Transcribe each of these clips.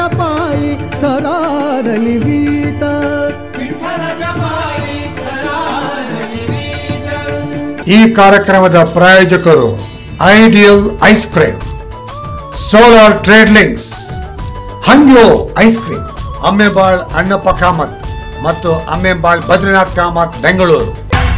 पायी सरारली वीट ಈ ಕಾರ್ಯಕ್ರಮದ ಪ್ರಾಯೋಜಕರು ideal ice cream solar trade links Hangyo ice cream Ammebal Annappa Kamath ಮತ್ತು ಅಮ್ಮೆಬಾಳ್ ಬದ್ರಿನಾಥ್ ಕಾಮತ್ ಬೆಂಗಳೂರು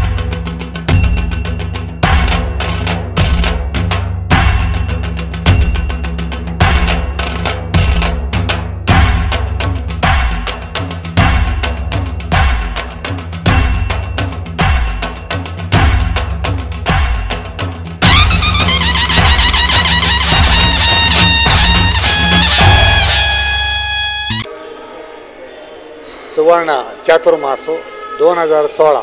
सुवर्ण चातुर्मास दोन हजार सोळा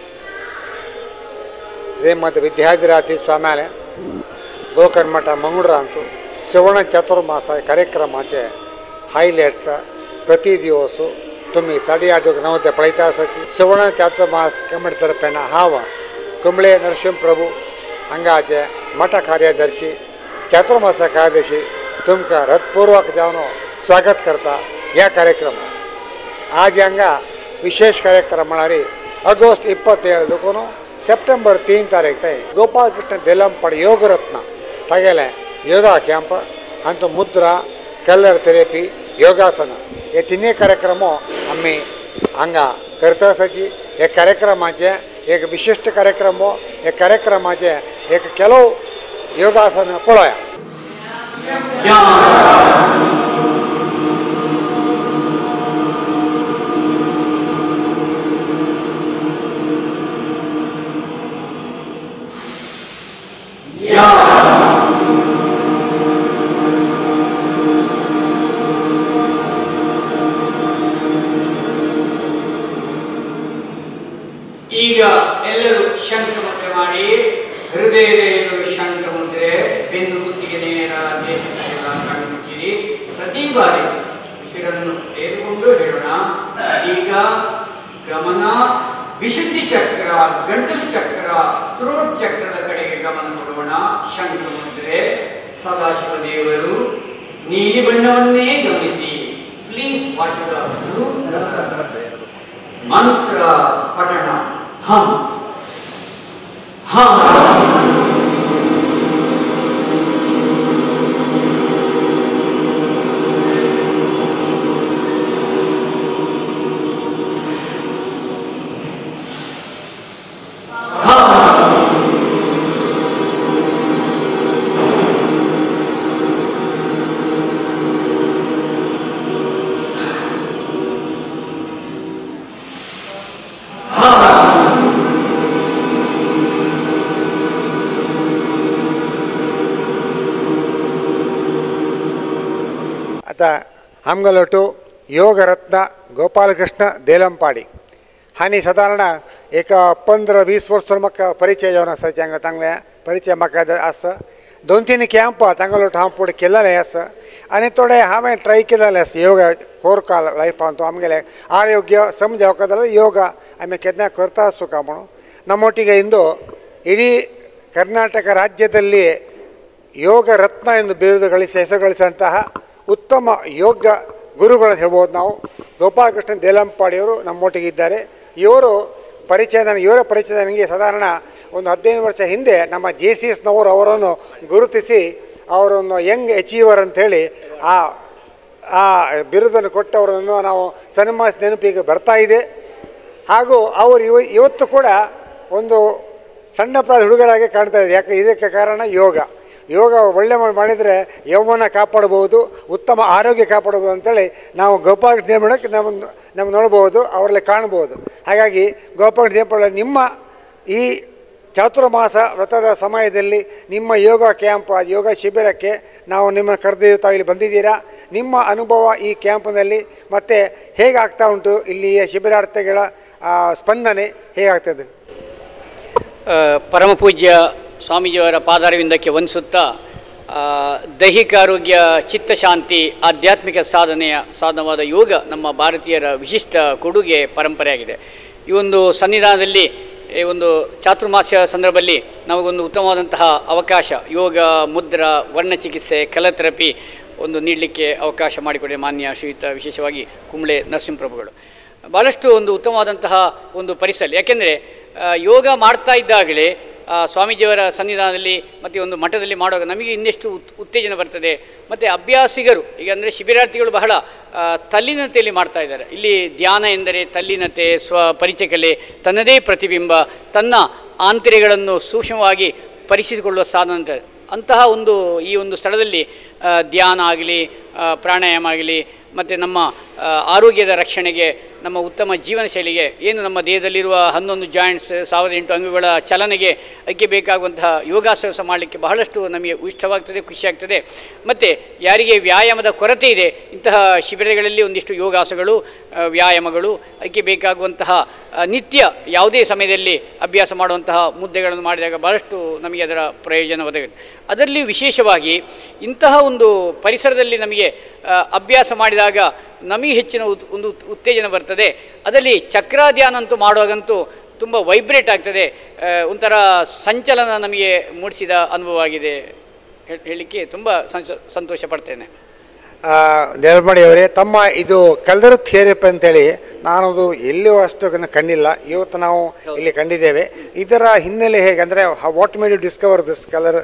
ಶ್ರೀಮದ್ ವಿದ್ಯಾಧಿರಾತಿ ಸ್ವಾಮ್ಯಾಲೆ ಗೋಕರ್ಮಠ मंगळूर ಅಂತೂ सुवर्ण चातुर्मास कार्यक्रमाचे हायलाइट्स प्रति दिवस तुम्ही साडेआठ नव्वद पळयता आसाची सुवर्ण चातुर्मास कमिटी तर्फेन हांव कुंबळे नरसिंह प्रभू हांगाचे मठ कार्यदर्शी चातुर्मास कार्यदर्शी तुमकां हृदपूर्वक जावन स्वागत करता ह्या कार्यक्रमात आज हांगा विशेष कार्यक्रम म्हळ्यार ऑगस्ट इಪ್ಪತ್ತೇಳು देखून सप्टेंबर तीन तारीख ताईं गोपाल कृष्ण देलंपड योग रत्न तागेलें योगा कॅम्प आनी तो मुद्रा कलर थेरपी योगासन हे तिनूय कार्यक्रम आमी हांगा करता आसाची हे कार्यक्रमाचे एक विशिश्ट कार्यक्रम हे कार्यक्रमाचे एक ಕೆಲವು योगासन पळोवया ಈಗ ಎಲ್ಲರೂ ಶಂಖಮುದ್ರೆ ಮಾಡಿ ಹೃದಯದ ಶಂಖಮುದ್ರೆ ಬೆನ್ನು ಕುತ್ತಿಗೆ ನೇರ ದೇಹಕ್ಕೆಲ್ಲ ಕಣ್ಮುಚ್ಚಿರಿ ಪ್ರತಿ ಬಾರಿ ಉಸಿರನ್ನು ತೆಗೆದುಕೊಂಡು ಹೇಳೋಣ ಈಗ ಗಮನ ವಿಶುದ್ಧಿ ಚಕ್ರ ಗಂಟಲು ಚಕ್ರ ಥ್ರೋಟ್ ಚಕ್ರದ ಕಡೆಗೆ ಗಮನ ಕೊಡೋಣ ಶಂಖಮುದ್ರೆ ಸದಾಶಿವ ದೇವರು ನೀಲಿ ಬಣ್ಣವನ್ನೇ ಗಮನಿಸಿ ಪ್ಲೀಸ್ ವಾಚ್ ಮಂತ್ರ ಪಠಣ ಹಂ ಹಂ आता आमगलोटू योगरत्न गोपालकृष्ण देलंपाडी हांणी सादारण एक पंदरा वीस वर्सां म्हाका परिचय जावन आसा हांगा तांगले परिचय म्हाका आसा दोन तीन कॅम्प तांगलोट हांव फुडें केलेले आसा आनी थोडे हांवें ट्राय केलेले आसा योगा कोरका लायफान तो आमगेले ಆರೋಗ್ಯ ಸಮಜ ಹೋಗೋದಲ್ಲ ಯೋಗ ಆಮೇಲೆ ಕೆದನ ಕೊರ್ತಾ ಸುಖ म्हणून ನಮ್ಮೊಟ್ಟಿಗೆ ಇಂದು ಇಡೀ ಕರ್ನಾಟಕ ರಾಜ್ಯದಲ್ಲಿ ಯೋಗ ರತ್ನ ಎಂದು ಬಿರುದು ಗಳಿಸಿ ಹೆಸರು ಗಳಿಸಿದಂತಹ ಉತ್ತಮ ಯೋಗ ಗುರುಗಳು ಹೇಳ್ಬೋದು ನಾವು ಗೋಪಾಲಕೃಷ್ಣ ದೇಲಂಪಾಡಿಯವರು ನಮ್ಮೊಟ್ಟಿಗೆ ಇದ್ದಾರೆ ಇವರು ಪರಿಚಯ ನನಗೆ ಇವರ ಪರಿಚಯ ನನಗೆ ಸಾಧಾರಣ ಒಂದು ಹದಿನೈದು ವರ್ಷ ಹಿಂದೆ ನಮ್ಮ ಜೆ ಸಿ ಎಸ್ನವರು ಅವರನ್ನು ಗುರುತಿಸಿ ಅವರನ್ನು ಯಂಗ್ ಅಚೀವರ್ ಅಂಥೇಳಿ ಆ ಆ ಬಿರುದನ್ನು ಕೊಟ್ಟವರನ್ನು ನಾವು ಸನ್ಮಾನಿಸಿ ನೆನಪಿಗೆ ಬರ್ತಾ ಇದೆ ಹಾಗೂ ಅವರು ಇವ ಇವತ್ತು ಕೂಡ ಒಂದು ಸಣ್ಣ ಪ್ರಾಯ ಹುಡುಗರಾಗಿ ಕಾಣ್ತಾ ಇದೆ ಯಾಕೆ ಇದಕ್ಕೆ ಕಾರಣ ಯೋಗ ಯೋಗ ಒಳ್ಳೆ ಮಾಡಿ- ಮಾಡಿದರೆ ಯೌವನ ಕಾಪಾಡ್ಬೋದು ಉತ್ತಮ ಆರೋಗ್ಯ ಕಾಪಾಡ್ಬೋದು ಅಂತೇಳಿ ನಾವು ಗೋಪಾಲ ನಿರ್ಮಾಣಕ್ಕೆ ನಾವು ನಾವು ನೋಡ್ಬೋದು ಅವರಲ್ಲಿ ಕಾಣ್ಬೋದು ಹಾಗಾಗಿ ಗೋಪಾಲ ದೇಪಳ ನಿಮ್ಮ ಈ ಚಾತುರ್ಮಾಸ ವ್ರತದ ಸಮಯದಲ್ಲಿ ನಿಮ್ಮ ಯೋಗ ಕ್ಯಾಂಪ್ ಯೋಗ ಶಿಬಿರಕ್ಕೆ ನಾವು ನಿಮ್ಮ ಕರೆದು ತಾವು ಇಲ್ಲಿ ಬಂದಿದ್ದೀರಾ ನಿಮ್ಮ ಅನುಭವ ಈ ಕ್ಯಾಂಪ್ನಲ್ಲಿ ಮತ್ತು ಹೇಗಾಗ್ತಾ ಉಂಟು ಇಲ್ಲಿಯ ಶಿಬಿರಾರ್ಥಿಗಳ ಆ, ಸ್ಪಂದನೆ ಹೇಗಾಗ್ತದೆ ಆ, ಪರಮ ಪೂಜ್ಯ ಸ್ವಾಮೀಜಿಯವರ ಪಾದಾರವಿಂದಕ್ಕೆ ವಂದಿಸುತ್ತಾ ಆ, ದೈಹಿಕ ಆರೋಗ್ಯ ಚಿತ್ತಶಾಂತಿ ಆಧ್ಯಾತ್ಮಿಕ ಸಾಧನೆಯ ಸಾಧನವಾದ ಯೋಗ ನಮ್ಮ ಭಾರತೀಯರ ವಿಶಿಷ್ಟ ಕೊಡುಗೆ ಪರಂಪರೆಯಾಗಿದೆ ಈ ಒಂದು ಸನ್ನಿಧಾನದಲ್ಲಿ ಈ ಒಂದು ಚಾತುರ್ಮಾಸ್ಯ ಸಂದರ್ಭದಲ್ಲಿ ನಮಗೊಂದು ಉತ್ತಮವಾದಂತಹ ಅವಕಾಶ ಯೋಗ ಮುದ್ರಾ ವರ್ಣಚಿಕಿತ್ಸೆ ಕಲಥೆರಪಿ ಒಂದು ನೀಡಲಿಕ್ಕೆ ಅವಕಾಶ ಮಾಡಿಕೊಡಿ ಮಾನ್ಯ ಶ್ರೀಯುತ ವಿಶೇಷವಾಗಿ ಕುಂಬಳೆ ನರಸಿಂಹಪ್ರಭುಗಳು ಭಾಳಷ್ಟು ಒಂದು ಉತ್ತಮವಾದಂತಹ ಒಂದು ಪರಿಸರ ಯಾಕೆಂದರೆ ಯೋಗ ಮಾಡ್ತಾ ಇದ್ದಾಗಲೇ ಆ, ಸ್ವಾಮೀಜಿಯವರ ಸನ್ನಿಧಾನದಲ್ಲಿ ಮತ್ತು ಒಂದು ಮಠದಲ್ಲಿ ಮಾಡುವಾಗ ನಮಗೆ ಇನ್ನೆಷ್ಟು ಉತ್ ಉತ್ತೇಜನ ಬರ್ತದೆ ಮತ್ತು ಅಭ್ಯಾಸಿಗರು ಈಗ ಅಂದರೆ ಶಿಬಿರಾರ್ಥಿಗಳು ಬಹಳ ಆ, ತಲ್ಲೀನತೆಯಲ್ಲಿ ಮಾಡ್ತಾ ಇದ್ದಾರೆ ಇಲ್ಲಿ ಧ್ಯಾನ ಎಂದರೆ ತಲ್ಲೀನತೆ ಸ್ವ ಪರಿಚಯ ಕಲೆ ತನ್ನದೇ ಪ್ರತಿಬಿಂಬ ತನ್ನ ಆಂತರ್ಯಗಳನ್ನು ಸೂಕ್ಷ್ಮವಾಗಿ ಪರೀಕ್ಷಿಸಿಕೊಳ್ಳುವ ಸಾಧನ ಅಂತ ಅಂತಹ ಒಂದು ಈ ಒಂದು ಸ್ಥಳದಲ್ಲಿ ಆ, ಧ್ಯಾನ ಆಗಲಿ ಪ್ರಾಣಾಯಾಮ ಆಗಲಿ ಮತ್ತು ನಮ್ಮ ಆ, ಆರೋಗ್ಯದ ರಕ್ಷಣೆಗೆ ನಮ್ಮ ಉತ್ತಮ ಜೀವನ ಶೈಲಿಗೆ ಏನು ನಮ್ಮ ದೇಹದಲ್ಲಿರುವ ಹನ್ನೊಂದು ಜಾಯಿಂಟ್ಸ್ ಸಾವಿರದ ಎಂಟು ಅಂಗಗಳ ಚಲನೆಗೆ ಅದಕ್ಕೆ ಬೇಕಾಗುವಂತಹ ಯೋಗಾಸನ ಮಾಡಲಿಕ್ಕೆ ಬಹಳಷ್ಟು ನಮಗೆ ಇಷ್ಟವಾಗ್ತದೆ ಖುಷಿಯಾಗ್ತದೆ ಮತ್ತು ಯಾರಿಗೆ ವ್ಯಾಯಾಮದ ಕೊರತೆ ಇದೆ ಇಂತಹ ಶಿಬಿರಗಳಲ್ಲಿ ಒಂದಿಷ್ಟು ಯೋಗಾಸಗಳು ಆ, ವ್ಯಾಯಾಮಗಳು ಅದಕ್ಕೆ ಬೇಕಾಗುವಂತಹ ಆ, ನಿತ್ಯ ಯಾವುದೇ ಸಮಯದಲ್ಲಿ ಅಭ್ಯಾಸ ಮಾಡುವಂತಹ ಮುದ್ದೆಗಳನ್ನು ಮಾಡಿದಾಗ ಬಹಳಷ್ಟು ನಮಗೆ ಅದರ ಪ್ರಯೋಜನ ಒದಗುತ್ತೆ ಅದರಲ್ಲಿ ವಿಶೇಷವಾಗಿ ಇಂತಹ ಒಂದು ಪರಿಸರದಲ್ಲಿ ನಮಗೆ ಆ, ಅಭ್ಯಾಸ ಮಾಡಿದಾಗ ನಮಗೆ ಹೆಚ್ಚಿನ ಉತ್- ಒಂದು ಉತ್- ಉತ್ತೇಜನ ಬರ್ತದೆ ಅದರಲ್ಲಿ ಚಕ್ರಾಧ್ಯಾನ ಅಂತೂ ಮಾಡುವಾಗಂತೂ ತುಂಬ ವೈಬ್ರೇಟ್ ಆಗ್ತದೆ ಆ, ಒಂಥರ ಸಂಚಲನ ನಮಗೆ ಮೂಡಿಸಿದ ಅನುಭವ ಆಗಿದೆ ಹೇ- ಹೇಳಲಿಕ್ಕೆ ತುಂಬ ಸಂತೋ ಸಂತೋಷ ಪಡ್ತೇನೆ ದೇವರಮಣಿ ಅವರೇ ತಮ್ಮ ಇದು ಕಲ್ದರ್ ಥಿಯರಪ್ ಅಂತೇಳಿ ನಾನದು ಎಲ್ಲಿಯೂ ಅಷ್ಟು ಕನ್ನ ಕಂಡಿಲ್ಲ ಇವತ್ತು ನಾವು ಇಲ್ಲಿ ಕಂಡಿದ್ದೇವೆ ಇದರ ಹಿನ್ನೆಲೆ ಹೇಗೆ ಅಂದರೆ what made you discover this colour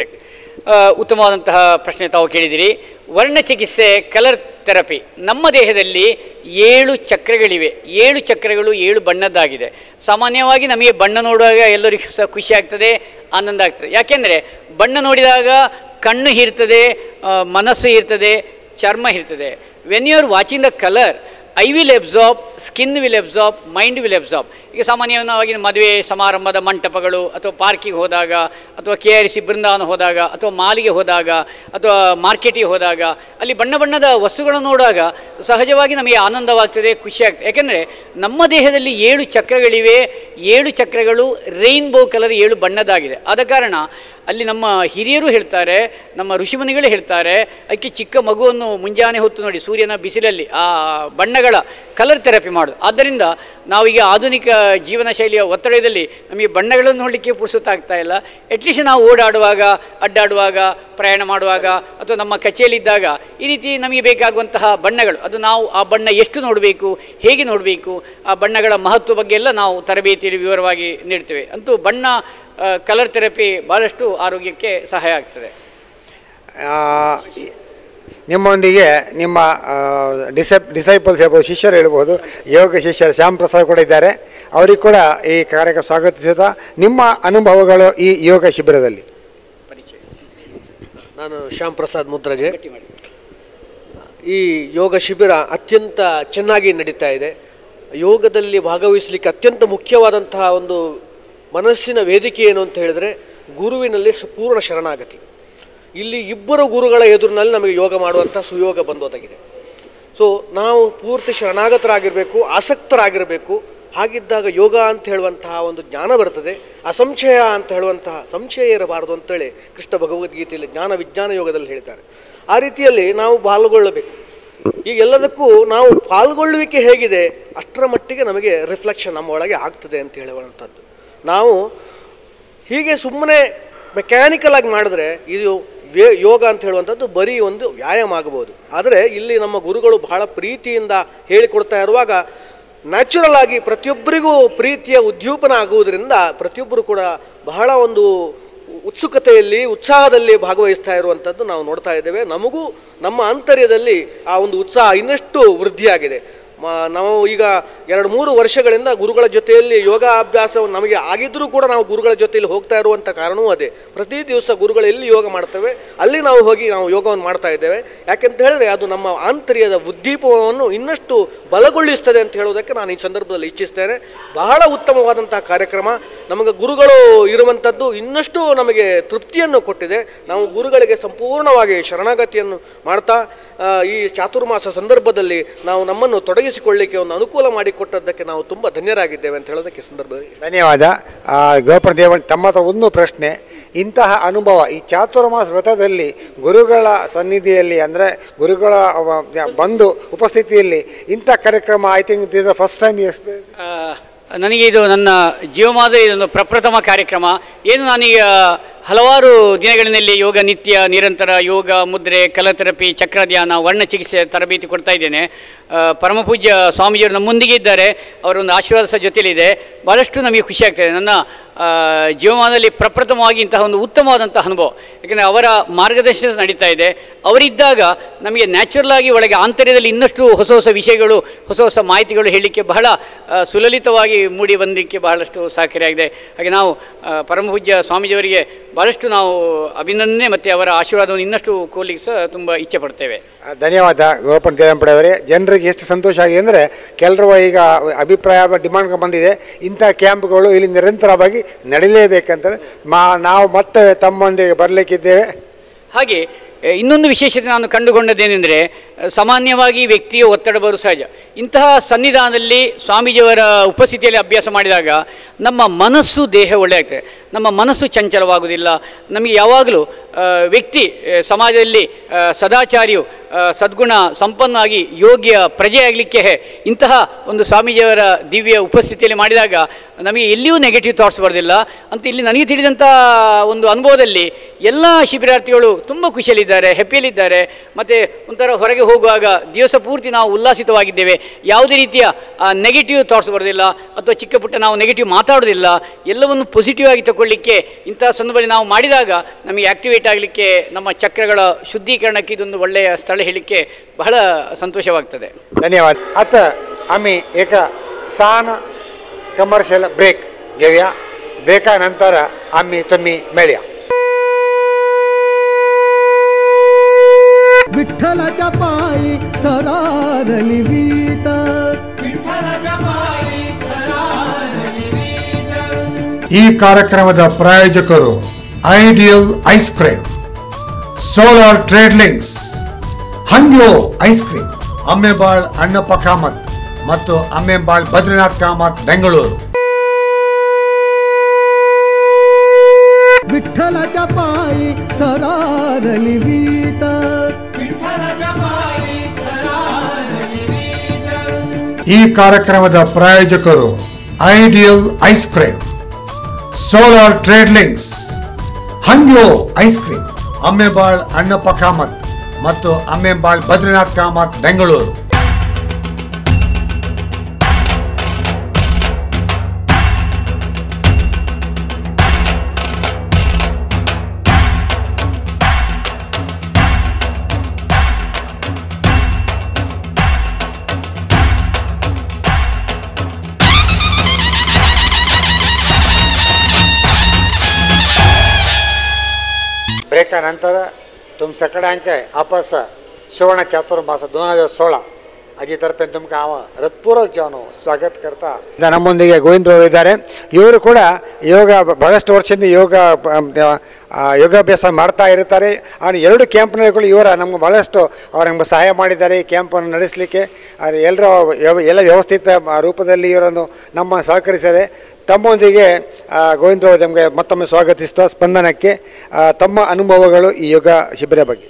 ಆ, ಉತ್ತಮವಾದಂತಹ ಪ್ರಶ್ನೆ ತಾವು ಕೇಳಿದಿರಿ ವರ್ಣ ಚಿಕಿತ್ಸೆ ಕಲರ್ ಥೆರಪಿ ನಮ್ಮ ದೇಹದಲ್ಲಿ ಏಳು ಚಕ್ರಗಳಿವೆ ಏಳು ಚಕ್ರಗಳು ಏಳು ಬಣ್ಣದ್ದಾಗಿದೆ ಸಾಮಾನ್ಯವಾಗಿ ನಮಗೆ ಬಣ್ಣ ನೋಡುವಾಗ ಎಲ್ಲರಿಗೂ ಸಹ ಖುಷಿ ಆಗ್ತದೆ ಆನಂದ ಆಗ್ತದೆ ಯಾಕೆಂದರೆ ಬಣ್ಣ ನೋಡಿದಾಗ ಕಣ್ಣು ಇರ್ತದೆ ಆ, ಮನಸ್ಸು ಇರ್ತದೆ ಚರ್ಮ ಇರ್ತದೆ when you are watching the colour eye will absorb skin will absorb mind will absorb ಈಗ ಸಾಮಾನ್ಯವಾಗಿ ಮದುವೆ ಸಮಾರಂಭದ ಮಂಟಪಗಳು ಅಥವಾ ಪಾರ್ಕಿಗೆ ಹೋದಾಗ ಅಥವಾ ಕೆ ಆರ್ ಸಿ ಬೃಂದಾವನ ಹೋದಾಗ ಅಥವಾ ಮಾಲಿಗೆ ಹೋದಾಗ ಅಥವಾ ಮಾರ್ಕೆಟಿಗೆ ಹೋದಾಗ ಅಲ್ಲಿ ಬಣ್ಣ ಬಣ್ಣದ ವಸ್ತುಗಳನ್ನು ನೋಡುವಾಗ ಸಹಜವಾಗಿ ನಮಗೆ ಆನಂದವಾಗ್ತದೆ ಖುಷಿ ಆಗ್ತದೆ ಯಾಕೆಂದರೆ ನಮ್ಮ ದೇಹದಲ್ಲಿ ಏಳು ಚಕ್ರಗಳಿವೆ ಏಳು ಚಕ್ರಗಳು ರೈನ್ಬೋ ಕಲರ್ ಏಳು ಬಣ್ಣದಾಗಿದೆ ಆದ ಕಾರಣ ಅಲ್ಲಿ ನಮ್ಮ ಹಿರಿಯರು ಹೇಳ್ತಾರೆ ನಮ್ಮ ಋಷಿಮುನಿಗಳು ಹೇಳ್ತಾರೆ ಅದಕ್ಕೆ ಚಿಕ್ಕ ಮಗುವನ್ನು ಮುಂಜಾನೆ ಹೊತ್ತು ನೋಡಿ ಸೂರ್ಯನ ಬಿಸಿಲಲ್ಲಿ ಆ ಬಣ್ಣಗಳ ಕಲರ್ ಥೆರಪಿ ಮಾಡೋದು ಆದ್ದರಿಂದ ನಾವೀಗ ಆಧುನಿಕ ಜೀವನ ಶೈಲಿಯ ಒತ್ತಡದಲ್ಲಿ ನಮಗೆ ಬಣ್ಣಗಳನ್ನು ನೋಡಲಿಕ್ಕೆ ಪುರುಸೊತ್ತಾಗ್ತಾ ಇಲ್ಲ ಅಟ್ಲೀಸ್ಟ್ ನಾವು ಓಡಾಡುವಾಗ ಅಡ್ಡಾಡುವಾಗ ಪ್ರಯಾಣ ಮಾಡುವಾಗ ಅಥವಾ ನಮ್ಮ ಕಚೇಲಿದ್ದಾಗ ಈ ರೀತಿ ನಮಗೆ ಬೇಕಾಗುವಂತಹ ಬಣ್ಣಗಳು ಅದು ನಾವು ಆ ಬಣ್ಣ ಎಷ್ಟು ನೋಡಬೇಕು ಹೇಗೆ ನೋಡಬೇಕು ಆ ಬಣ್ಣಗಳ ಮಹತ್ವ ಬಗ್ಗೆ ಎಲ್ಲ ನಾವು ತರಬೇತಿಯಲ್ಲಿ ವಿವರವಾಗಿ ನೀಡ್ತೇವೆ ಅಂತೂ ಬಣ್ಣ ಕಲರ್ ಥೆರಪಿ ಭಾಳಷ್ಟು ಆರೋಗ್ಯಕ್ಕೆ ಸಹಾಯ ಆಗ್ತದೆ ನಿಮ್ಮೊಂದಿಗೆ ನಿಮ್ಮ ಡಿಸೈಪ್ ಡಿಸೈಪಲ್ಸ್ ಹೇಳ್ಬೋದು ಶಿಷ್ಯರು ಹೇಳ್ಬೋದು ಯೋಗ ಶಿಷ್ಯರು ಶ್ಯಾಮ್ ಪ್ರಸಾದ್ ಕೂಡ ಇದ್ದಾರೆ ಅವರಿಗೆ ಕೂಡ ಈ ಕಾರ್ಯಕ್ಕೆ ಸ್ವಾಗತಿಸಿದ ನಿಮ್ಮ ಅನುಭವಗಳು ಈ ಯೋಗ ಶಿಬಿರದಲ್ಲಿ ಪರಿಚಯ ನಾನು ಶ್ಯಾಮ್ ಪ್ರಸಾದ್ ಮುದ್ರಜೆ ಗಟ್ಟಿ ಮಾಡಿ ಈ ಯೋಗ ಶಿಬಿರ ಅತ್ಯಂತ ಚೆನ್ನಾಗಿ ನಡೀತಾ ಇದೆ ಯೋಗದಲ್ಲಿ ಭಾಗವಹಿಸಲಿಕ್ಕೆ ಅತ್ಯಂತ ಮುಖ್ಯವಾದಂತಹ ಒಂದು ಮನಸ್ಸಿನ ವೇದಿಕೆ ಏನು ಅಂತ ಹೇಳಿದ್ರೆ ಗುರುವಿನಲ್ಲಿ ಸು- ಪೂರ್ಣ ಶರಣಾಗತಿ ಇಲ್ಲಿ ಇಬ್ಬರು ಗುರುಗಳ ಎದುರಿನಲ್ಲಿ ನಮಗೆ ಯೋಗ ಮಾಡುವಂಥ ಸುಯೋಗ ಬಂದೋದಾಗಿದೆ ಸೊ ನಾವು ಪೂರ್ತಿ ಶರಣಾಗತರಾಗಿರಬೇಕು ಆಸಕ್ತರಾಗಿರಬೇಕು ಹಾಗಿದ್ದಾಗ ಯೋಗ ಅಂತ ಹೇಳುವಂತಹ ಒಂದು ಜ್ಞಾನ ಬರ್ತದೆ ಅಸಂಶಯ ಅಂತ ಹೇಳುವಂತಹ ಸಂಶಯ ಇರಬಾರದು ಅಂತೇಳಿ ಕೃಷ್ಣ ಭಗವದ್ಗೀತೆಯಲ್ಲಿ ಜ್ಞಾನ ವಿಜ್ಞಾನ ಯೋಗದಲ್ಲಿ ಹೇಳ್ತಾರೆ ಆ ರೀತಿಯಲ್ಲಿ ನಾವು ಪಾಲ್ಗೊಳ್ಳಬೇಕು ಈಗ ಎಲ್ಲದಕ್ಕೂ ನಾವು ಪಾಲ್ಗೊಳ್ಳುವಿಕೆ ಹೇಗಿದೆ ಅಷ್ಟರ ಮಟ್ಟಿಗೆ ನಮಗೆ ರಿಫ್ಲೆಕ್ಷನ್ ನಮ್ಮ ಒಳಗೆ ಆಗ್ತದೆ ಅಂತ ಹೇಳುವಂಥದ್ದು ನಾವು ಹೀಗೆ ಸುಮ್ಮನೆ ಮೆಕ್ಯಾನಿಕಲ್ ಆಗಿ ಮಾಡಿದ್ರೆ ಇದು ವೇ ಯೋಗ ಅಂತ ಹೇಳುವಂಥದ್ದು ಬರೀ ಒಂದು ವ್ಯಾಯಾಮ ಆಗಬಹುದು ಆದರೆ ಇಲ್ಲಿ ನಮ್ಮ ಗುರುಗಳು ಬಹಳ ಪ್ರೀತಿಯಿಂದ ಹೇಳಿಕೊಡ್ತಾ ಇರುವಾಗ ನ್ಯಾಚುರಲ್ ಆಗಿ ಪ್ರತಿಯೊಬ್ಬರಿಗೂ ಪ್ರೀತಿಯ ಉದ್ದೀಪನ ಆಗುವುದರಿಂದ ಪ್ರತಿಯೊಬ್ಬರು ಕೂಡ ಬಹಳ ಒಂದು ಉತ್ಸುಕತೆಯಲ್ಲಿ ಉತ್ಸಾಹದಲ್ಲಿ ಭಾಗವಹಿಸ್ತಾ ಇರುವಂಥದ್ದು ನಾವು ನೋಡ್ತಾ ಇದ್ದೇವೆ ನಮಗೂ ನಮ್ಮ ಆಂತರ್ಯದಲ್ಲಿ ಆ ಒಂದು ಉತ್ಸಾಹ ಇನ್ನಷ್ಟು ವೃದ್ಧಿಯಾಗಿದೆ ಮ- ನಾವು ಈಗ ಎರಡು ಮೂರು ವರ್ಷಗಳಿಂದ ಗುರುಗಳ ಜೊತೆಯಲ್ಲಿ ಯೋಗಾಭ್ಯಾಸ ನಮಗೆ ಆಗಿದ್ರೂ ಕೂಡ ನಾವು ಗುರುಗಳ ಜೊತೆಯಲ್ಲಿ ಹೋಗ್ತಾ ಇರುವಂಥ ಕಾರಣವೂ ಅದೇ ಪ್ರತಿ ದಿವಸ ಗುರುಗಳು ಎಲ್ಲಿ ಯೋಗ ಮಾಡ್ತೇವೆ ಅಲ್ಲಿ ನಾವು ಹೋಗಿ ನಾವು ಯೋಗವನ್ನು ಮಾಡ್ತಾ ಇದ್ದೇವೆ ಯಾಕೆಂತ ಹೇಳಿದ್ರೆ ಅದು ನಮ್ಮ ಆಂತರ್ಯದ ಉದ್ದೀಪವನ್ನು ಇನ್ನಷ್ಟು ಬಲಗೊಳಿಸ್ತದೆ ಅಂತ ಹೇಳೋದಕ್ಕೆ ನಾನು ಈ ಸಂದರ್ಭದಲ್ಲಿ ಇಚ್ಛಿಸ್ತೇನೆ ಬಹಳ ಉತ್ತಮವಾದಂತಹ ಕಾರ್ಯಕ್ರಮ ನಮಗೆ ಗುರುಗಳು ಇರುವಂಥದ್ದು ಇನ್ನಷ್ಟು ನಮಗೆ ತೃಪ್ತಿಯನ್ನು ಕೊಟ್ಟಿದೆ ನಾವು ಗುರುಗಳಿಗೆ ಸಂಪೂರ್ಣವಾಗಿ ಶರಣಾಗತಿಯನ್ನು ಮಾಡ್ತಾ ಆ, ಈ ಚಾತುರ್ಮಾಸ ಸಂದರ್ಭದಲ್ಲಿ ನಾವು ನಮ್ಮನ್ನು ತೊಡಗಿಸಿಕೊಳ್ಳಿಕ್ಕೆ ಒಂದು ಅನುಕೂಲ ಮಾಡಿಕೊಟ್ಟದ್ದಕ್ಕೆ ನಾವು ತುಂಬ ಧನ್ಯರಾಗಿದ್ದೇವೆ ಅಂತ ಹೇಳೋದಕ್ಕೆ ಈ ಸಂದರ್ಭದಲ್ಲಿ ಧನ್ಯವಾದ ಆ, ಗೋಪಾಲ ದೇವಣ್ಣ ತಮ್ಮ ಹತ್ರ ಒಂದು ಪ್ರಶ್ನೆ ಇಂತಹ ಅನುಭವ ಈ ಚಾತುರ್ಮಾಸ ವ್ರತದಲ್ಲಿ ಗುರುಗಳ ಸನ್ನಿಧಿಯಲ್ಲಿ ಅಂದರೆ ಗುರುಗಳ ಅವ- ಬಂದು ಉಪಸ್ಥಿತಿಯಲ್ಲಿ ಇಂಥ ಕಾರ್ಯಕ್ರಮ I think this the first time experience ಆ, ನನಗೆ ಇದು ನನ್ನ ಜೀವಮಾದ ಇದೊಂದು ಪ್ರಪ್ರಥಮ ಕಾರ್ಯಕ್ರಮ ಏನು ನಾನೀಗ ಹಲವಾರು ದಿನಗಳಿನಲ್ಲಿ ಯೋಗ ನಿತ್ಯ ನಿರಂತರ ಯೋಗ ಮುದ್ರೆ ಕಲಥೆರಪಿ ಚಕ್ರಧ್ಯಾನ ವರ್ಣ ಚಿಕಿತ್ಸೆ ತರಬೇತಿ ಕೊಡ್ತಾ ಇದ್ದೇನೆ ಆ, ಪರಮಪೂಜ್ಯ ಸ್ವಾಮೀಜಿಯವರು ನಮ್ಮೊಂದಿಗೆ ಇದ್ದಾರೆ ಅವರ ಒಂದು ಆಶೀರ್ವಾದ ಸಹ ಜೊತೆಲಿದೆ ಭಾಳಷ್ಟು ನಮಗೆ ಖುಷಿ ಆಗ್ತದೆ ನನ್ನ ಆ, ಜೀವಮಾನದಲ್ಲಿ ಪ್ರಪ್ರಥಮವಾಗಿ ಇಂತಹ ಒಂದು ಉತ್ತಮವಾದಂಥ ಅನುಭವ ಯಾಕೆಂದರೆ ಅವರ ಮಾರ್ಗದರ್ಶನ ನಡೀತಾ ಇದೆ ಅವರಿದ್ದಾಗ ನಮಗೆ ನ್ಯಾಚುರಲ್ ಆಗಿ ಒಳಗೆ ಆಂತರ್ಯದಲ್ಲಿ ಇನ್ನಷ್ಟು ಹೊಸ ಹೊಸ ವಿಷಯಗಳು ಹೊಸ ಹೊಸ ಮಾಹಿತಿಗಳು ಹೇಳಲಿಕ್ಕೆ ಬಹಳ ಆ, ಸುಲಲಿತವಾಗಿ ಮೂಡಿ ಬಂದಕ್ಕೆ ಬಹಳಷ್ಟು ಸಹಕಾರಿಯಾಗಿದೆ ಹಾಗೆ ನಾವು ಆ, ಪರಮಪೂಜ್ಯ ಸ್ವಾಮೀಜಿಯವರಿಗೆ ಭಾಳಷ್ಟು ನಾವು ಅಭಿನಂದನೆ ಮತ್ತು ಅವರ ಆಶೀರ್ವಾದವನ್ನು ಇನ್ನಷ್ಟು ಕೋಲಿಕ್ಕೆ ಸಹ ತುಂಬ ಇಚ್ಛೆ ಪಡ್ತೇವೆ ಆ, ಧನ್ಯವಾದ ಗೋಪನ್ ದೇವಂಪಡೆ ಅವರೇ ಜನರಿಗೆ ಎಷ್ಟು ಸಂತೋಷ ಆಗಿದೆ ಅಂದರೆ ಕೆಲವರು ಈಗ ಅಭಿಪ್ರಾಯ ಡಿಮಾಂಡ್ ಬಂದಿದೆ ಇಂಥ ಕ್ಯಾಂಪ್ಗಳು ಇಲ್ಲಿ ನಿರಂತರವಾಗಿ ನಡೀಲೇಬೇಕಂತ ಮಾ ನಾವು ಮತ್ತೆ ತಮ್ಮೊಂದಿಗೆ ಬರಲಿಕ್ಕಿದ್ದೇವೆ ಹಾಗೆ ಎ, ಇನ್ನೊಂದು ವಿಶೇಷತೆ ನಾನು ಕಂಡುಕೊಂಡದ್ದೇನೆಂದರೆ ಅ, ಸಾಮಾನ್ಯವಾಗಿ ವ್ಯಕ್ತಿಯ ಒತ್ತಡ ಬರು ಸಹಜ ಇಂತಹ ಸನ್ನಿಧಾನದಲ್ಲಿ ಸ್ವಾಮೀಜಿಯವರ ಉಪಸ್ಥಿತಿಯಲ್ಲಿ ಅಭ್ಯಾಸ ಮಾಡಿದಾಗ ನಮ್ಮ ಮನಸ್ಸು ದೇಹ ಒಳ್ಳೆ ಆಗ್ತದೆ ನಮ್ಮ ಮನಸ್ಸು ಚಂಚಲವಾಗುವುದಿಲ್ಲ ನಮಗೆ ಯಾವಾಗಲೂ ಆ, ವ್ಯಕ್ತಿ ಎ, ಸಮಾಜದಲ್ಲಿ ಆ, ಸದಾಚಾರಿಯು ಆ, ಸದ್ಗುಣ ಸಂಪನ್ನವಾಗಿ ಯೋಗ್ಯ ಪ್ರಜೆಯಾಗಲಿಕ್ಕೆ ಇಂತಹ ಒಂದು ಸ್ವಾಮೀಜಿಯವರ ದಿವ್ಯ ಉಪಸ್ಥಿತಿಯಲ್ಲಿ ಮಾಡಿದಾಗ ನಮಗೆ ಎಲ್ಲಿಯೂ ನೆಗೆಟಿವ್ ಥಾಟ್ಸ್ ಬರೋದಿಲ್ಲ ಅಂತ ಇಲ್ಲಿ ನನಗೆ ತಿಳಿದಂಥ ಒಂದು ಅನುಭವದಲ್ಲಿ ಎಲ್ಲ ಶಿಬಿರಾರ್ಥಿಗಳು ತುಂಬ ಖುಷಿಯಲ್ಲಿದ್ದಾರೆ ಹ್ಯಾಪಿಯಲ್ಲಿದ್ದಾರೆ ಮತ್ತು ಒಂಥರ ಹೊರಗೆ ಹೋಗುವಾಗ ದಿವಸ ಪೂರ್ತಿ ನಾವು ಉಲ್ಲಾಸಿತವಾಗಿದ್ದೇವೆ ಯಾವುದೇ ರೀತಿಯ ನೆಗೆಟಿವ್ ಥಾಟ್ಸ್ ಬರೋದಿಲ್ಲ ಅಥವಾ ಚಿಕ್ಕ ಪುಟ್ಟ ನಾವು ನೆಗೆಟಿವ್ ಮಾತಾಡೋದಿಲ್ಲ ಎಲ್ಲವನ್ನು ಪಾಸಿಟಿವ್ ಆಗಿ ತಗೊಳ್ಳಿಕ್ಕೆ ಇಂತಹ ಸಂದರ್ಭದಲ್ಲಿ ನಾವು ಮಾಡಿದಾಗ ನಮಗೆ ಆಕ್ಟಿವೇಟ್ ಆಗಲಿಕ್ಕೆ ನಮ್ಮ ಚಕ್ರಗಳ ಶುದ್ಧೀಕರಣಕ್ಕೆ ಇದೊಂದು ಒಳ್ಳೆಯ ಸ್ಥಳ ಹೇಳಲಿಕ್ಕೆ ಬಹಳ ಸಂತೋಷವಾಗ್ತದೆ धन्यवाद आता आम्ही एका सान कमर्शियल ब्रेक घेऊया ब्रेकानंतर आम्ही तुम्ही मिळूया विठ्ठलाच्या पायी सरारली वीट ಈ ಕಾರ್ಯಕ್ರಮದ ಪ್ರಾಯೋಜಕರು ideal ice cream solar trade links Hangyo ice cream Ammebal Annappa Kamath ಮತ್ತು ಅಮ್ಮೆಬಾಳ್ ಬದ್ರಿನಾಥ್ ಕಾಮತ್ ಬೆಂಗಳೂರು विठ्ठलाच्या पायी सरारली वीट ಈ ಕಾರ್ಯಕ್ರಮದ ಪ್ರಾಯೋಜಕರು ideal ice cream solar trade links Hangyo ice cream Ammebal Annappa Kamath ಮತ್ತು ಅಮ್ಮೆಬಾಳ್ ಬದ್ರಿನಾಥ್ ಕಾಮತ್ ಬೆಂಗಳೂರು ब्रेकानंतर तुम सगळ्यांचे आपस श्रवण चातुर्मास दोन हजार सोळा ಅಜಿತರ್ಪೆ ತುಮಕ ಅವ ಹೃತ್ಪೂರ್ವಕ ಜವನು ಸ್ವಾಗತ करता ನಮ್ಮೊಂದಿಗೆ ಗೋವಿಂದರವರು ಇದ್ದಾರೆ ಇವರು ಕೂಡ ಯೋಗ ಬಹಳಷ್ಟು ವರ್ಷದಿಂದ ಯೋಗ ಆ, ಯೋಗಾಭ್ಯಾಸ ಮಾಡ್ತಾ ಇರ್ತಾರೆ ಅವನು ಎರಡು ಕ್ಯಾಂಪ್ನಲ್ಲಿ ಕೂಡ ಇವರ ನಮ್ಗೆ ಭಾಳಷ್ಟು ಅವ್ರು ನಮ್ಗೆ ಸಹಾಯ ಮಾಡಿದ್ದಾರೆ ಈ ಕ್ಯಾಂಪನ್ನು ನಡೆಸಲಿಕ್ಕೆ ಅದು ಎಲ್ಲರ ವ್ಯವ- ಎಲ್ಲ ವ್ಯವಸ್ಥಿತ ರೂಪದಲ್ಲಿ ಇವರನ್ನು ನಮ್ಮ ಸಹಕರಿಸಿದ್ದಾರೆ ತಮ್ಮೊಂದಿಗೆ ಆ, ಗೋವಿಂದರವರು ನಮಗೆ ಮತ್ತೊಮ್ಮೆ ಸ್ವಾಗತಿಸುವ ಸ್ಪಂದನಕ್ಕೆ ಆ, ತಮ್ಮ ಅನುಭವಗಳು ಈ ಯೋಗ ಶಿಬಿರ ಬಗ್ಗೆ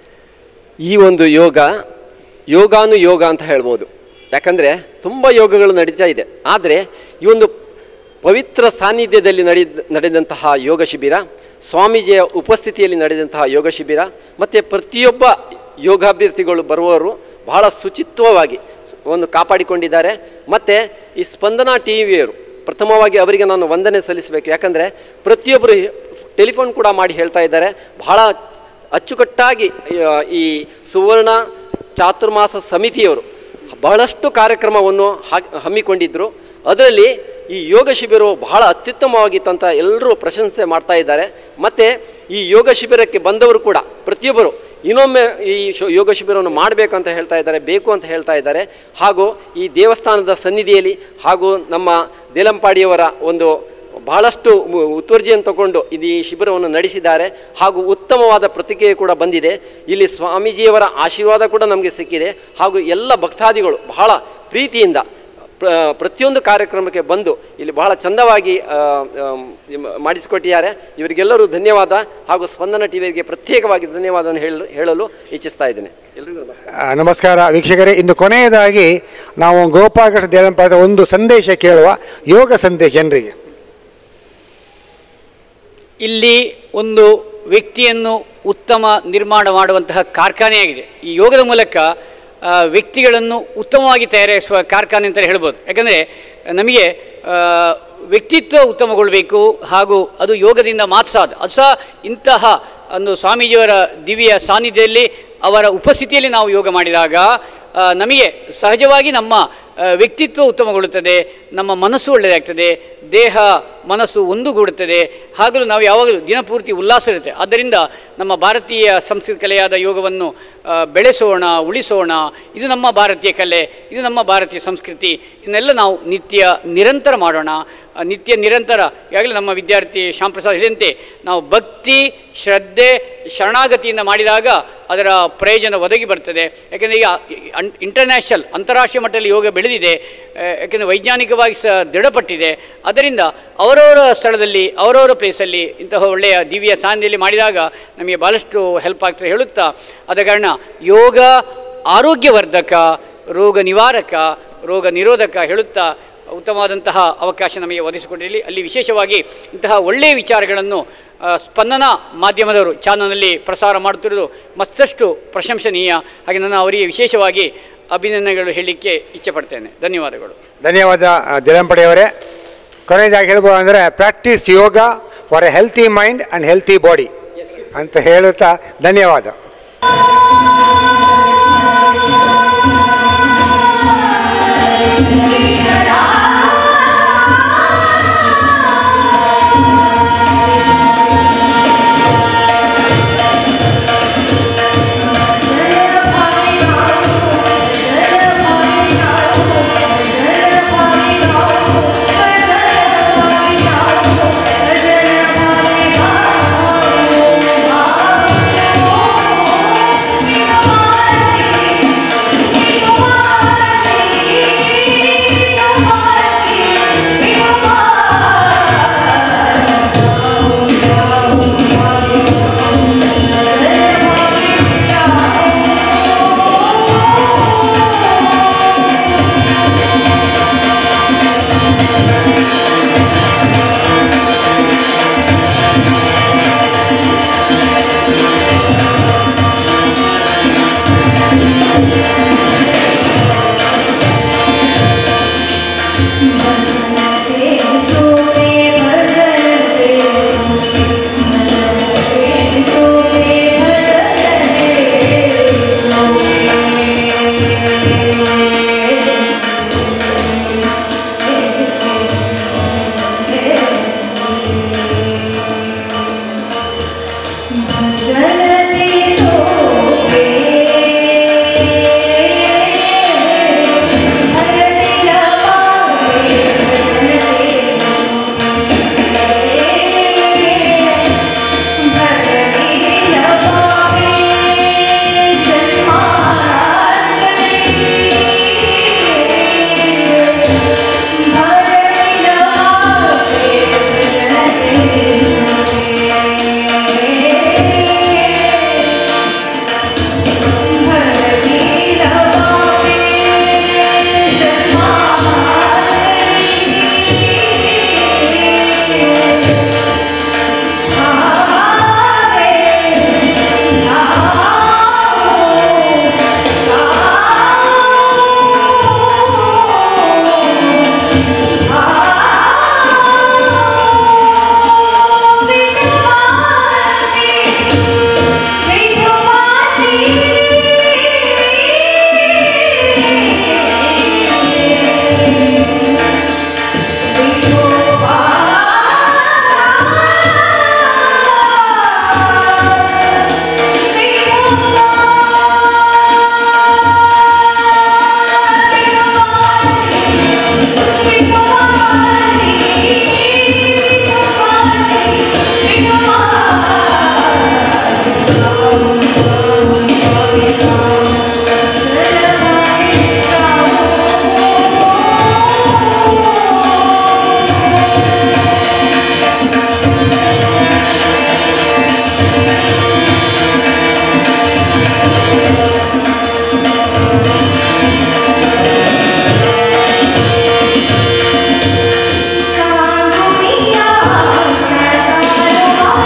ಈ ಒಂದು ಯೋಗ ಯೋಗಾನು ಯೋಗ ಅಂತ ಹೇಳ್ಬೋದು ಯಾಕಂದರೆ ತುಂಬ ಯೋಗಗಳು ನಡೀತಾ ಇದೆ ಆದರೆ ಈ ಒಂದು ಪವಿತ್ರ ಸಾನ್ನಿಧ್ಯದಲ್ಲಿ ನಡೆದ ನಡೆದಂತಹ ಯೋಗ ಶಿಬಿರ ಸ್ವಾಮೀಜಿಯ ಉಪಸ್ಥಿತಿಯಲ್ಲಿ ನಡೆದಂತಹ ಯೋಗ ಶಿಬಿರ ಮತ್ತು ಪ್ರತಿಯೊಬ್ಬ ಯೋಗಾಭ್ಯರ್ಥಿಗಳು ಬರುವವರು ಬಹಳ ಶುಚಿತ್ವವಾಗಿ ಸ್- ಒಂದು ಕಾಪಾಡಿಕೊಂಡಿದ್ದಾರೆ ಮತ್ತು ಈ ಸ್ಪಂದನಾ ಟಿ ವಿಯವರು ಪ್ರಥಮವಾಗಿ ಅವರಿಗೆ ನಾನು ವಂದನೆ ಸಲ್ಲಿಸಬೇಕು ಯಾಕಂದರೆ ಪ್ರತಿಯೊಬ್ಬರು ಟೆಲಿಫೋನ್ ಕೂಡ ಮಾಡಿ ಹೇಳ್ತಾ ಇದ್ದಾರೆ ಬಹಳ ಅಚ್ಚುಕಟ್ಟಾಗಿ ಆ, ಈ ಸುವರ್ಣ ಚಾತುರ್ಮಾಸ ಸಮಿತಿಯವರು ಬಹಳಷ್ಟು ಕಾರ್ಯಕ್ರಮವನ್ನು ಹಾ- ಹಮ್ಮಿಕೊಂಡಿದ್ದರು ಅದರಲ್ಲಿ ಈ ಯೋಗ ಶಿಬಿರವು ಬಹಳ ಅತ್ಯುತ್ತಮವಾಗಿತ್ತಂತ ಎಲ್ಲರೂ ಪ್ರಶಂಸೆ ಮಾಡ್ತಾ ಇದ್ದಾರೆ ಮತ್ತು ಈ ಯೋಗ ಶಿಬಿರಕ್ಕೆ ಬಂದವರು ಕೂಡ ಪ್ರತಿಯೊಬ್ಬರು ಇನ್ನೊಮ್ಮೆ ಈ ಶೋ ಯೋಗ ಶಿಬಿರವನ್ನು ಮಾಡಬೇಕಂತ ಹೇಳ್ತಾ ಇದ್ದಾರೆ ಬೇಕು ಅಂತ ಹೇಳ್ತಾ ಇದ್ದಾರೆ ಹಾಗೂ ಈ ದೇವಸ್ಥಾನದ ಸನ್ನಿಧಿಯಲ್ಲಿ ಹಾಗೂ ನಮ್ಮ ದೇಲಂಪಾಡಿಯವರ ಒಂದು ಬಹಳಷ್ಟು ಮು- ಮುತುವರ್ಜಿಯನ್ನು ತಗೊಂಡು ಇದು ಈ ಶಿಬಿರವನ್ನು ನಡೆಸಿದ್ದಾರೆ ಹಾಗೂ ಉತ್ತಮವಾದ ಪ್ರತಿಕ್ರಿಯೆ ಕೂಡ ಬಂದಿದೆ ಇಲ್ಲಿ ಸ್ವಾಮೀಜಿಯವರ ಆಶೀರ್ವಾದ ಕೂಡ ನಮಗೆ ಸಿಕ್ಕಿದೆ ಹಾಗೂ ಎಲ್ಲ ಭಕ್ತಾದಿಗಳು ಬಹಳ ಪ್ರೀತಿಯಿಂದ ಪ್ರ- ಪ್ರತಿಯೊಂದು ಕಾರ್ಯಕ್ರಮಕ್ಕೆ ಬಂದು ಇಲ್ಲಿ ಬಹಳ ಚಂದವಾಗಿ ಆ, ಆಮ್, ಇಮ್- ಮಾಡಿಸಿಕೊಟ್ಟಿದ್ದಾರೆ ಇವರಿಗೆಲ್ಲರೂ ಧನ್ಯವಾದ ಹಾಗೂ ಸ್ಪಂದನ ಟಿವಿಗೆ ಪ್ರತ್ಯೇಕವಾಗಿ ಧನ್ಯವಾದ ಹೇಳಲು ಹೇಳಲು ಇಚ್ಛಿಸ್ತಾ ಇದ್ದೇನೆ ಎಲ್ರಿಗೂ ನಮಸ್ಕಾರ ಆ, ನಮಸ್ಕಾರ ವೀಕ್ಷಕರೇ ಇಂದು ಕೊನೆಯದಾಗಿ ನಾವು ಗೋಪಾಲಕೃಷ್ಣ ದೇವಂಪಾದ ಒಂದು ಸಂದೇಶ ಕೇಳುವ ಯೋಗ ಸಂದೇಶ ಜನರಿಗೆ ಇಲ್ಲಿ ಒಂದು ವ್ಯಕ್ತಿಯನ್ನು ಉತ್ತಮ ನಿರ್ಮಾಣ ಮಾಡುವಂತಹ ಕಾರ್ಖಾನೆಯಾಗಿದೆ ಈ ಯೋಗದ ಮೂಲಕ ಆ, ವ್ಯಕ್ತಿಗಳನ್ನು ಉತ್ತಮವಾಗಿ ತಯಾರಿಸುವ ಕಾರ್ಖಾನೆ ಅಂತ ಹೇಳ್ಬೋದು ಯಾಕಂದರೆ ನಮಗೆ ಆ, ವ್ಯಕ್ತಿತ್ವ ಉತ್ತಮಗೊಳ್ಳಬೇಕು ಹಾಗೂ ಅದು ಯೋಗದಿಂದ ಮಾತ್ರ ಸಾಧ್ಯ ಅದು ಸಹ ಇಂತಹ ಒಂದು ಸ್ವಾಮೀಜಿಯವರ ದಿವ್ಯ ಸಾನ್ನಿಧ್ಯದಲ್ಲಿ ಅವರ ಉಪಸ್ಥಿತಿಯಲ್ಲಿ ನಾವು ಯೋಗ ಮಾಡಿದಾಗ ಆ, ನಮಗೆ ಸಹಜವಾಗಿ ನಮ್ಮ ಆ, ವ್ಯಕ್ತಿತ್ವ ಉತ್ತಮಗೊಳ್ಳುತ್ತದೆ ನಮ್ಮ ಮನಸ್ಸು ಒಳ್ಳೆಯದಾಗ್ತದೆ ದೇಹ ಮನಸ್ಸು ಒಂದುಗೂಡುತ್ತದೆ ಹಾಗೂ ನಾವು ಯಾವಾಗಲೂ ದಿನಪೂರ್ತಿ ಉಲ್ಲಾಸ ಇರುತ್ತೆ ಆದ್ದರಿಂದ ನಮ್ಮ ಭಾರತೀಯ ಸಂಸ್ಕೃತಿ ಕಲೆಯಾದ ಯೋಗವನ್ನು ಆ, ಬೆಳೆಸೋಣ ಉಳಿಸೋಣ ಇದು ನಮ್ಮ ಭಾರತೀಯ ಕಲೆ ಇದು ನಮ್ಮ ಭಾರತೀಯ ಸಂಸ್ಕೃತಿ ಇದನ್ನೆಲ್ಲ ನಾವು ನಿತ್ಯ ನಿರಂತರ ಮಾಡೋಣ ಆ, ನಿತ್ಯ ನಿರಂತರ ಈಗಾಗಲೇ ನಮ್ಮ ವಿದ್ಯಾರ್ಥಿ ಶ್ಯಾಮ್ ಪ್ರಸಾದ್ ಹೇಳಿದಂತೆ ನಾವು ಭಕ್ತಿ ಶ್ರದ್ಧೆ ಶರಣಾಗತಿಯಿಂದ ಮಾಡಿದಾಗ ಅದರ ಪ್ರಯೋಜನ ಒದಗಿ ಬರ್ತದೆ ಯಾಕೆಂದರೆ ಈಗ ಇಂಟರ್ನ್ಯಾಷನಲ್ ಅಂತಾರಾಷ್ಟ್ರೀಯ ಮಟ್ಟದಲ್ಲಿ ಯೋಗ ಬೆಳೆದಿದೆ ಆ, ಯಾಕೆಂದರೆ ವೈಜ್ಞಾನಿಕವಾಗಿ ಸಹ ದೃಢಪಟ್ಟಿದೆ ಅದರಿಂದ ಅವರವರ ಸ್ಥಳದಲ್ಲಿ ಅವರವರ ಪ್ಲೇಸಲ್ಲಿ ಇಂತಹ ಒಳ್ಳೆಯ ದಿವ್ಯ ಸಾನ್ನಿಧ್ಯದಲ್ಲಿ ಮಾಡಿದಾಗ ನಮಗೆ ಭಾಳಷ್ಟು ಹೆಲ್ಪ್ ಆಗ್ತದೆ ಹೇಳುತ್ತಾ ಆದ ಕಾರಣ ಯೋಗ ಆರೋಗ್ಯವರ್ಧಕ ರೋಗ ನಿವಾರಕ ರೋಗ ನಿರೋಧಕ ಹೇಳುತ್ತಾ ಉತ್ತಮವಾದಂತಹ ಅವಕಾಶ ನಮಗೆ ಒದಗಿಸಿಕೊಂಡಿರಲಿ ಅಲ್ಲಿ ವಿಶೇಷವಾಗಿ ಇಂತಹ ಒಳ್ಳೆಯ ವಿಚಾರಗಳನ್ನು ಆ, ಸ್ಪಂದನ ಮಾಧ್ಯಮದವರು ಚಾನಲ್ನಲ್ಲಿ ಪ್ರಸಾರ ಮಾಡುತ್ತಿರುವುದು ಮತ್ತಷ್ಟು ಪ್ರಶಂಸನೀಯ ಹಾಗೆ ನಾನು ಅವರಿಗೆ ವಿಶೇಷವಾಗಿ ಅಭಿನಂದನೆಗಳು ಹೇಳಲಿಕ್ಕೆ ಇಚ್ಛೆಪಡ್ತೇನೆ ಧನ್ಯವಾದಗಳು ಧನ್ಯವಾದ ಆ, ದಿಲಂಪಡಿಯವರೇ ಕೊನೆಯದಾಗಿ ಹೇಳ್ಬೋದು ಅಂದರೆ practice yoga for a healthy mind and healthy body ಅಂತ ಹೇಳುತ್ತಾ ಧನ್ಯವಾದ ಸಾಗುಯ್ಯ ಶಾಸನವಾದ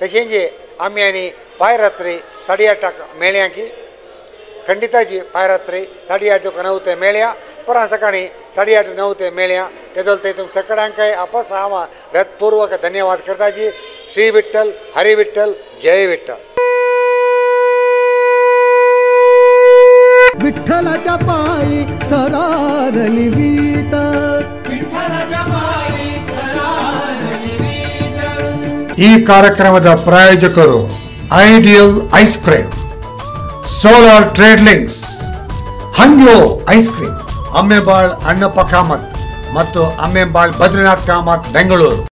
तशेंच आमी आनी पायरात्री साडे आठाक मेळ्यांकी खंडिताजी पायरात्री साडे आठ नऊ ते मेळया परं सकाळी साडे आठ नऊ ते मेळया तेदोल ते तुम सगळ्यांकय आपस हांव हृदपूर्वक धन्यवाद करताजी श्री विठ्ठल हरी विठ्ठल जय विठ्ठल विठ्ठलाच्या पायी सरारली वीट ಈ ಕಾರ್ಯಕ್ರಮದ ಪ್ರಾಯೋಜಕರು ideal ice cream solar trade links Hangyo ice cream Ammebal Annappa Kamath ಮತ್ತು ಅಮ್ಮೆಬಾಳ್ ಬದ್ರಿನಾಥ್ ಕಾಮತ್ ಬೆಂಗಳೂರು